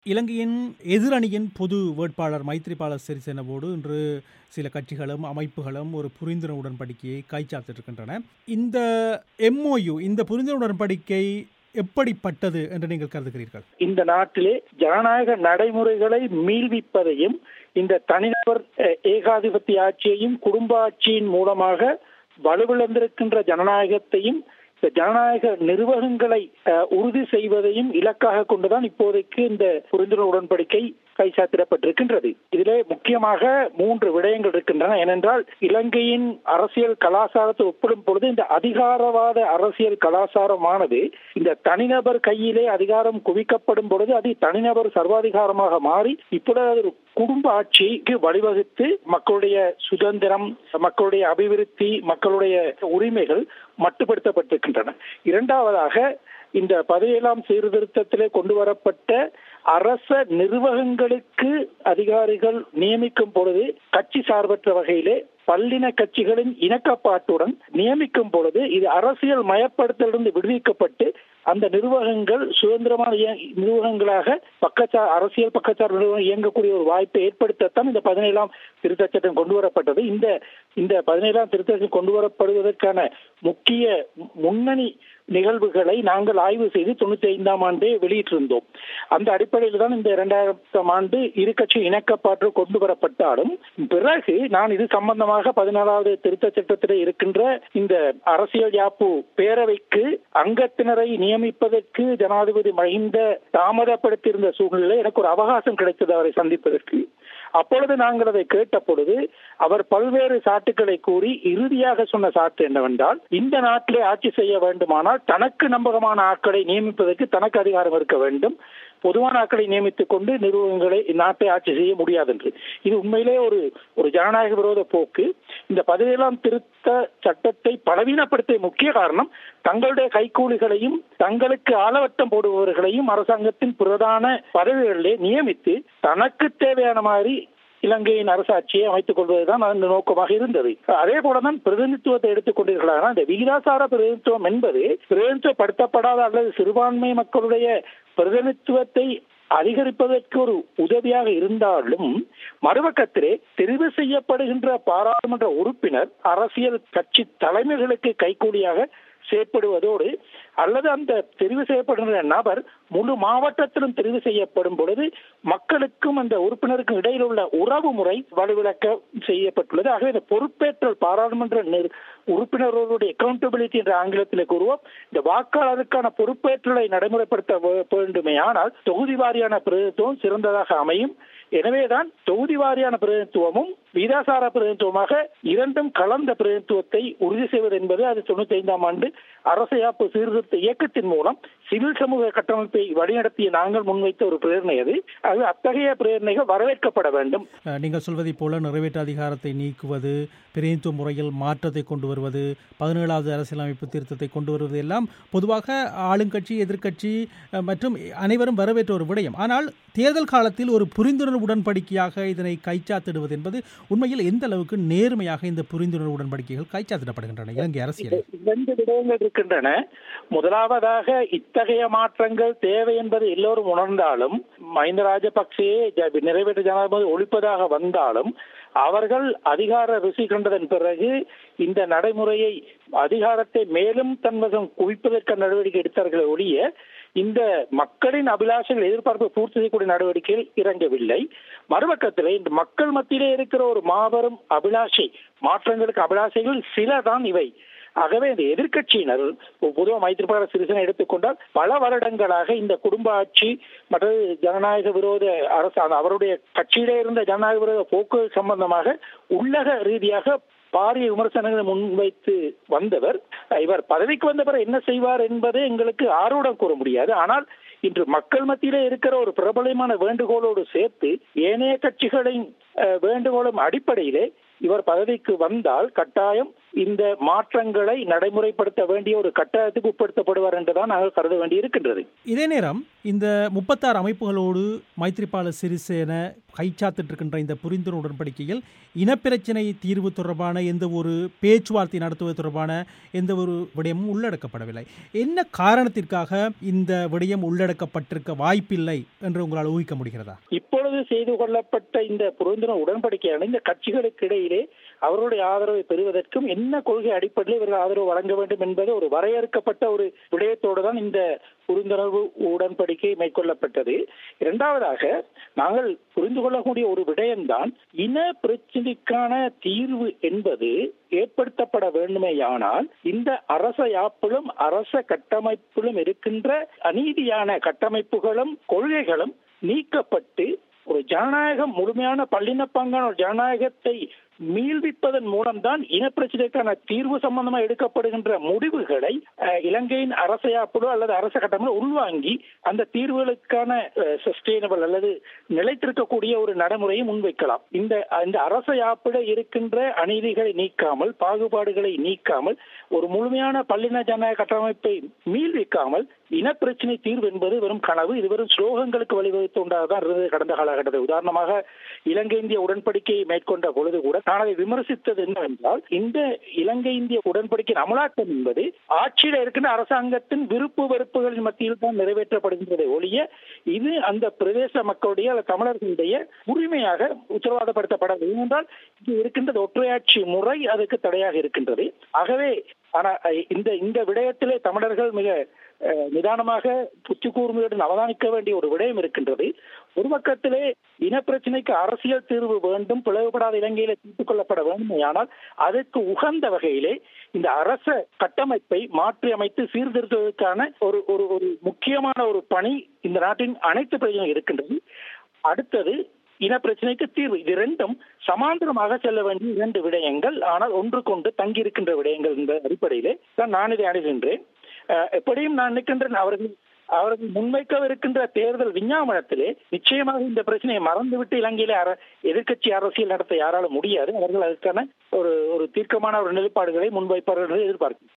இலங்கையின் எதிரணியின் பொது வேட்பாளர் மைத்ரிபால சிறிசேனவோடு இன்று சில கட்சிகளும் அமைப்புகளும் ஒரு புரிந்துணர்வு உடன்படிக்கையை கைச்சாத்திருக்கின்றன இந்த எம்ஓயு இந்த புரிந்துணர்வு உடன்படிக்கை எப்படிப்பட்டது என்று நீங்கள் கருதுகிறீர்கள் இந்த நாட்டிலே ஜனநாயக நடைமுறைகளை மீள்விப்பதையும் இந்த தனிநபர் அஹ், ஏகாதிபத்திய ஆட்சியையும் குடும்ப ஆட்சியின் மூலமாக வலுவிழந்திருக்கின்ற ஜனநாயகத்தையும் இந்த ஜனநாயக நிர்வாகங்களை அஹ், உறுதி செய்வதையும் இலக்காக கொண்டுதான் இப்போதைக்கு இந்த புரிந்துணர்வு உடன்படிக்கை கைச்சாத்திடப்பட்டிருக்கின்றது இதிலே முக்கியமாக மூன்று விடயங்கள் இருக்கின்றன ஏனென்றால் இலங்கையின் அரசியல் கலாச்சாரத்தை ஒப்பிடும் பொழுது இந்த அதிகாரவாத அரசியல் கலாச்சாரமானது இந்த தனிநபர் கையிலே அதிகாரம் குவிக்கப்படும் பொழுது அது தனிநபர் சர்வாதிகாரமாக மாறி இப்பொழுது அது ஒரு குடும்ப ஆட்சிக்கு வழிவகுத்து மக்களுடைய சுதந்திரம் மக்களுடைய அபிவிருத்தி மக்களுடைய உரிமைகள் மட்டுப்படுத்தப்பட்டிருக்கின்றன இரண்டாவதாக இந்த பதினேழாம் சீர்திருத்தத்திலே கொண்டு வரப்பட்ட அரச நிர்வாகங்களுக்கு அதிகாரிகள் நியமிக்கும் பொழுது கட்சி சார்பற்ற வகையிலே பல்லின கட்சிகளின் இணக்கப்பாட்டுடன் நியமிக்கும் பொழுது இது அரசியல் மயப்படுத்தலிருந்து விடுவிக்கப்பட்டு அந்த நிர்வாகங்கள் சுதந்திரமான இய- நிர்வாகங்களாக பக்கச்சா அரசியல் பக்கச்சார் நிர்வாகம் இயங்கக்கூடிய ஒரு வாய்ப்பை ஏற்படுத்தத்தான் இந்த பதினேழாம் திருத்தச் சட்டம் கொண்டு வரப்பட்டது இந்த இந்த பதினேழாம் திருத்தம் கொண்டு வரப்படுவதற்கான முக்கிய முன்னணி நிகழ்வுகளை நாங்கள் ஆய்வு செய்து தொண்ணூத்தி ஐந்தாம் ஆண்டே வெளியிட்டிருந்தோம் அந்த அடிப்படையில் தான் இந்த இரண்டாயிரத்தாம் ஆண்டு இரு கட்சி இணக்கப்பாற்று கொண்டு வரப்பட்டாலும் பிறகு நான் இது சம்பந்தமாக பதினாலாவது திருத்த சட்டத்தில் இருக்கின்ற இந்த அரசியல் யாப்பு பேரவைக்கு அங்கத்தினரை நியமிப்பதற்கு ஜனாதிபதி மஹிந்த தாமதப்படுத்தியிருந்த சூழ்நிலை எனக்கு ஒரு அவகாசம் கிடைத்தது அவரை சந்திப்பதற்கு அப்பொழுது நாங்கள் அதை கேட்ட பொழுது அவர் பல்வேறு சாட்டுக்களை கூறி இறுதியாக சொன்ன சாட்டு என்னவென்றால் இந்த நாட்டிலே ஆட்சி செய்ய வேண்டுமானால் தனக்கு நம்பகமான ஆட்களை நியமிப்பதற்கு தனக்கு அதிகாரம் இருக்க வேண்டும் பொதுவான ஆட்களை நியமித்துக் கொண்டு நிறுவனங்களை நாட்டை ஆட்சி செய்ய முடியாது என்று இது உண்மையிலே ஒரு ஒரு ஜனநாயக விரோத போக்கு இந்த பதினேழாம் திருத்த சட்டத்தை பலவீனப்படுத்திய முக்கிய காரணம் தங்களுடைய கைக்கூலிகளையும் தங்களுக்கு ஆளவட்டம் போடுபவர்களையும் அரசாங்கத்தின் பிரதான பதவிகளிலே நியமித்து தனக்கு தேவையான மாதிரி இலங்கையின் அரசாட்சியை அமைத்துக் கொள்வதுதான் அந்த நோக்கமாக இருந்தது அதே போலதான் பிரதிநிதித்துவத்தை எடுத்துக் கொண்டீர்களானால் இந்த விகிதாசார பிரதிநிதித்துவம் என்பது பிரதிநிதித்துவப்படுத்தப்படாத அல்லது சிறுபான்மை மக்களுடைய பிரதிநிதித்துவத்தை அதிகரிப்பதற்கு ஒரு உதவியாக இருந்தாலும் மறுபக்கத்திலே தெரிவு செய்யப்படுகின்ற பாராளுமன்ற உறுப்பினர் அரசியல் கட்சி தலைமைகளுக்கு கைக்கூலியாக செயற்படுவதோடு அல்லது அந்த தெரிவு செய்யப்படுகின்ற நபர் முழு மாவட்டத்திலும் தெரிவு செய்யப்படும் பொழுது மக்களுக்கும் அந்த உறுப்பினருக்கும் இடையில் உள்ள உறவு முறை வலுவிளக்க செய்யப்பட்டுள்ளது ஆகவே இந்த பொறுப்பேற்றல் பாராளுமன்ற நிர்- உறுப்பினர்களுடைய அக்கௌண்டபிலிட்டி என்ற ஆங்கிலத்தில் கூறுவோம் இந்த வாக்காளருக்கான பொறுப்பேற்றலை நடைமுறைப்படுத்த வே- வேண்டுமே ஆனால் தொகுதி வாரியான பிரதிநிதித்துவம் சிறந்ததாக அமையும் எனவேதான் தொகுதி வாரியான பிரதிநிதித்துவமும் வீதாசார பிரதிநிதித்துவமாக இரண்டும் கலந்த பிரதிநிதித்துவத்தை உறுதி செய்வது என்பது அது தொண்ணூத்தி ஐந்தாம் ஆண்டு அரசியாப்பு சீர்திருத்த இயக்கத்தின் மூலம் சிவில் சமூக கட்டமைப்பை வழிநடத்திய நாங்கள் முன்வைத்த ஒரு பிரேரணை அது அது அத்தகைய பிரேரணைகள் வரவேற்கப்பட வேண்டும் அஹ், நீங்கள் சொல்வதைப் போல நிறைவேற்று அதிகாரத்தை நீக்குவது பிரதிநிதித்துவ முறையில் மாற்றத்தை கொண்டு வருவது பதினேழாவது அரசியலமைப்பு திருத்தத்தை கொண்டு வருவது எல்லாம் பொதுவாக ஆளுங்கட்சி எதிர்க்கட்சி அஹ், மற்றும் அனைவரும் வரவேற்ற ஒரு விடயம் ஆனால் தேர்தல் காலத்தில் ஒரு புரிந்துணர்வு உடன்படிக்கையாக இதனை கைச்சாத்திடுவது என்பது உண்மையில் எந்த அளவுக்கு நேர்மையாக இந்த புரிந்துணர்வு உடன்படிக்கைகள் கைச்சாத்திடப்படுகின்றன இலங்கை அரசியலில் இரண்டு விடயங்கள் இருக்கின்றன முதலாவதாக இத்தகைய மாற்றங்கள் தேவை என்பது எல்லோரும் உணர்ந்தாலும் மஹிந்த ராஜபக்சே ஜ- நிறைவேற்று ஜனாதிபதி ஒழிப்பதாக வந்தாலும் அவர்கள் அதிகார ருசி கண்டதன் பிறகு இந்த நடைமுறையை அதிகாரத்தை மேலும் தன்வசம் குவிப்பதற்கான நடவடிக்கை எடுத்தார்களே ஒழிய இந்த மக்களின் அபிலாஷைகள் எதிர்பார்ப்பு பூர்த்தி செய்யக்கூடிய நடவடிக்கையில் இறங்கவில்லை மறுபக்கத்திலே இந்த மக்கள் மத்தியிலே இருக்கிற ஒரு மாபெரும் அபிலாஷை மாற்றங்களுக்கு அபிலாஷைகள் சில தான் இவை ஆகவே இந்த எதிர்க்கட்சியினர் பொதுவாக மைத்திரிபால சிறிசேனை எடுத்துக்கொண்டால் பல வருடங்களாக இந்த குடும்ப ஆட்சி மற்றது ஜனநாயக விரோத அரசு அந்த அவருடைய கட்சியிலே இருந்த ஜனநாயக விரோத போக்கு சம்பந்தமாக உள்ளக ரீதியாக பாரிய விமர்சனங்களை முன்வைத்து வந்தவர் இவர் பதவிக்கு வந்த பிறகு என்ன செய்வார் என்பதை எங்களுக்கு ஆர்வம் கூற முடியாது ஆனால் இன்று மக்கள் மத்தியிலே இருக்கிற ஒரு பிரபலமான வேண்டுகோளோடு சேர்த்து ஏனைய கட்சிகளின் அஹ், வேண்டுகோளும் அடிப்படையிலே இவர் பதவிக்கு வந்தால் கட்டாயம் இந்த மாற்றங்களை நடைமுறைப்படுத்த வேண்டிய ஒரு கட்டாயத்துக்கு உட்படுத்தப்படுவார் என்றுதான் நாங்கள் கருத வேண்டி இருக்கின்றது இதே நேரம் இந்த முப்பத்தாறு அமைப்புகளோடு மைத்ரிபால சிறிசேன கைச்சாத்திட்டு இருக்கின்ற இந்த புரிந்துணர்வு உடன்படிக்கையில் இனப்பிரச்சினை தீர்வு தொடர்பான எந்த ஒரு பேச்சுவார்த்தை நடத்துவது தொடர்பான எந்த ஒரு விடயமும் உள்ளடக்கப்படவில்லை என்ன காரணத்திற்காக இந்த விடயம் உள்ளடக்கப்பட்டிருக்க வாய்ப்பில்லை என்று உங்களால் ஊகிக்க முடிகிறதா இப்பொழுது செய்து கொள்ளப்பட்ட இந்த புரிந்துணர்வு உடன்படிக்கையான இந்த கட்சிகளுக்கு இடையிலே அவர்களுடைய ஆதரவை பெறுவதற்கும் என்ன கொள்கை அடிப்படையில் இவர்கள் ஆதரவு வழங்க வேண்டும் என்பது ஒரு வரையறுக்கப்பட்ட ஒரு விடயத்தோடு தான் இந்த புரிந்துணர்வு உடன்படிக்கை மேற்கொள்ளப்பட்டது இரண்டாவதாக நாங்கள் புரிந்து கொள்ளக்கூடிய ஒரு விடயம்தான் இன பிரச்சினைக்கான தீர்வு என்பது ஏற்படுத்தப்பட வேண்டுமேயானால் இந்த அரச யாப்பிலும் அரச கட்டமைப்பிலும் இருக்கின்ற அநீதியான கட்டமைப்புகளும் கொள்கைகளும் நீக்கப்பட்டு ஒரு ஜனநாயகம் முழுமையான பல்லினப்பாங்கான ஒரு ஜனநாயகத்தை மீள்விப்பதன் மூலம்தான் இனப்பிரச்சனைக்கான தீர்வு சம்பந்தமாக எடுக்கப்படுகின்ற முடிவுகளை இலங்கையின் அரசையாப்புடோ அல்லது அரச கட்டமைப்பில் உள்வாங்கி அந்த தீர்வுகளுக்கான சஸ்டைனபிள் அல்லது நிலைத்திருக்கக்கூடிய ஒரு நடைமுறையை முன்வைக்கலாம் இந்த இந்த அரச யாப்பிட இருக்கின்ற அநீதிகளை நீக்காமல் பாகுபாடுகளை நீக்காமல் ஒரு முழுமையான பல்லின ஜனநாயக கட்டமைப்பை மீள்விக்காமல் இனப்பிரச்சனை தீர்வு என்பது வெறும் கனவு இது வெறும் ஸ்லோகங்களுக்கு வழிவகுத்து உண்டாகதான் இருந்தது கடந்த காலகட்டத்தில் உதாரணமாக இலங்கை இந்திய உடன்படிக்கையை மேற்கொண்ட பொழுது கூட நான் அதை விமர்சித்தது என்னவென்றால் இந்த இலங்கை இந்திய உடன்படிக்கை அமலாக்கம் என்பது ஆட்சியில் இருக்கின்ற அரசாங்கத்தின் விருப்பு வெறுப்புகளின் மத்தியில் தான் நிறைவேற்றப்படுகின்றதை ஒழிய இது அந்த பிரதேச மக்களுடைய தமிழர்களுடைய உரிமையாக உத்தரவாதப்படுத்தப்பட ஏனென்றால் இது இருக்கின்றது ஒற்றையாட்சி முறை அதுக்கு தடையாக இருக்கின்றது ஆகவே ஆனா இந்த இந்த விடயத்திலே தமிழர்கள் மிக நிதானமாக புத்தி கூர்மையுடன் அவதானிக்க வேண்டிய ஒரு விடயம் இருக்கின்றது ஒரு பக்கத்திலே இனப்பிரச்சனைக்கு அரசியல் தீர்வு வேண்டும் பிளவுபடாத இலங்கையில தீர்த்துக் கொள்ளப்பட வேண்டும் ஆனால் அதற்கு உகந்த வகையிலே இந்த அரச கட்டமைப்பை மாற்றி அமைத்து சீர்திருத்துவதற்கான ஒரு ஒரு ஒரு முக்கியமான ஒரு பணி இந்த நாட்டின் அனைத்து பிரச்சனையும் இருக்கின்றது அடுத்தது இன பிரச்சனைக்கு தீர்வு இது ரெண்டும் சமாந்தரமாக செல்ல வேண்டிய இரண்டு விடயங்கள் ஆனால் ஒன்றுக்கொண்டு தங்கி இருக்கின்ற விடயங்கள் என்ற அடிப்படையிலே தான் நான் இதை அணுகின்றேன் எப்படியும் நான் நிற்கின்றேன் அவர்கள் அவர்கள் முன்வைக்கவிருக்கின்ற தேர்தல் விஞ்ஞாபனத்திலே நிச்சயமாக இந்த பிரச்சனையை மறந்துவிட்டு இலங்கையிலே அர எதிர்கட்சி அரசியல் நடத்த யாராலும் முடியாது அவர்கள் அதற்கான ஒரு ஒரு தீர்க்கமான ஒரு நிலைப்பாடுகளை முன்வைப்பார்கள் என்று எதிர்பார்க்கிறேன்